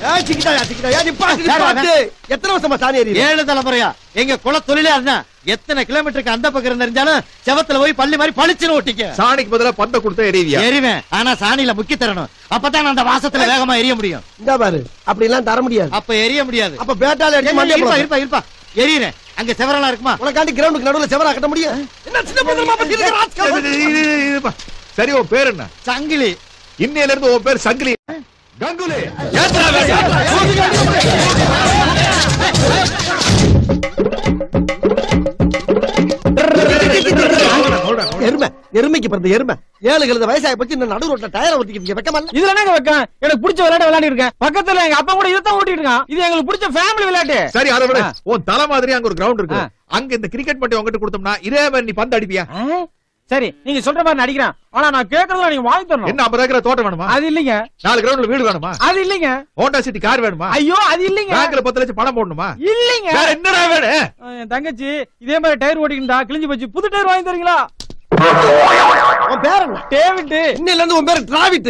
ஏய், சிக்கிட்டாயா, சிக்கிட்டாயா, நிப்பாட்டு, சார், நிப்பாட்டு. எத்தனை வருஷமா சாணி எறியுது? ஏழு தலைமுறையா எங்க குல தொழிலே அதுதான் எத்தனை கிலோமீட்டருக்கு அந்த பக்கம் இருந்து எரிஞ்சாலும் செவத்துல போய் பள்ளி மாதிரி பளிச்சுன்னு ஒட்டிக்க சாணிக்கு பதிலா பந்த கொடுத்தா எரியுதியா எரிவேன் ஆனா சாணியில முக்கி தரணும் அப்பதான் அந்த வாசத்துல வேகமா எரிய முடியும் இந்தா பாரு அப்படி எல்லாம் தர முடியாது அப்ப எரிய முடியாது அப்ப பேட்டால அடிச்சு மண்டையை இருப்பா போடு. இருப்பா இருப்பா எரியறேன் அங்க செவரெல்லாம் இருக்குமா உனக்காண்டி கிரவுண்டுக்கு நடுவுல செவரா கட்ட முடியும் என்ன சின்ன பத்திரமா பத்தி இருக்க ராஸ்கல்? சரி உன் பேர் என்ன சங்கிலி இன்னையில இருந்து உன் பேர் சங்கிலி கங்குலி ஏத்துடா வேலையை. எருமை எருமைக்கு பிறந்த எருமை ஏழு கழுத வயசாய பத்தி இந்த நடு ரோட்ல டயரை ஒட்டிக்கிட்டு வெக்கமா இல்ல இதுல என்னங்க வைக்கம் எனக்கு பிடிச்ச விளையாட்டு விளையாடி இருக்கேன் பக்கத்துல எங்க அப்பா கூட இதான் ஓட்டிட்டு இருக்கான் இது எங்களுக்கு பிடிச்ச ஃபேமிலி விளையாட்டு சரி அதை விட ஆ. உன் தலை மாதிரி அங்க ஒரு கிரவுண்ட் இருக்கு ஆ. அங்க இந்த கிரிக்கெட் மட்டும் உங்ககிட்ட கொடுத்தோம்னா இதே மாதிரி நீ பந்து அடிப்பியா ஆ? சரி நீங்க சொல்ற மாதிரி நடிக்கிறேன் ஆனா நான் கேக்குறதுல நீங்க வாங்கி தரணும் என்ன ஐம்பது ஏக்கர் தோட்டம் வேணுமா அது இல்லைங்க நாலு கிரவுண்ட்ல வீடு வேணுமா அது இல்லைங்க ஹோண்டா சிட்டி கார் வேணுமா ஐயோ அது இல்லைங்க பேங்க்ல பத்து லட்சம் பணம் போடணுமா இல்லைங்க வேற என்னடா வேணும் ஆ, என் தங்கச்சி இதே மாதிரி டயர் ஓட்டிக்கிட்டா கிழிஞ்சு போச்சு புது டயர் வாங்கி தரீங்களா உன் பேர் என்ன டேவிட் இன்னையில இருந்து உன் பேர் டிராவிட்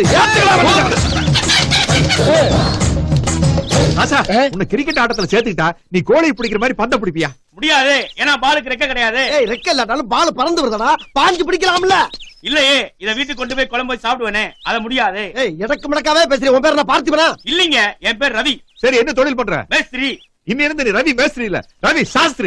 ஆசா உன்னை கிரிக்கெட் ஆட்டத்துல சேர்த்துக்கிட்டா நீ கோழி பிடிக்கிற மாதிரி பந்த பிடிப்பியா முடியாது ஏன்னா பாலுக்கு ரெக்க கிடையாது ஏய் ரெக்க இல்லாட்டாலும் பால் பறந்து வருதடா பாஞ்சு பிடிக்கலாம்ல இல்லையே இத வீட்டுக்கு கொண்டு போய் குழம்பு வச்சு சாப்பிடுவேனே அது முடியாது ஏய் எடக்கு முடக்காவே பேசுறேன் உன் பேர் என்ன பார்த்திபனா இல்லைங்க என் பேர் ரவி சரி என்ன தொழில் பண்ற மேஸ்திரி இன்னிலிருந்து நீ ரவி மேஸ்திரி இல்ல ரவி சாஸ்திரி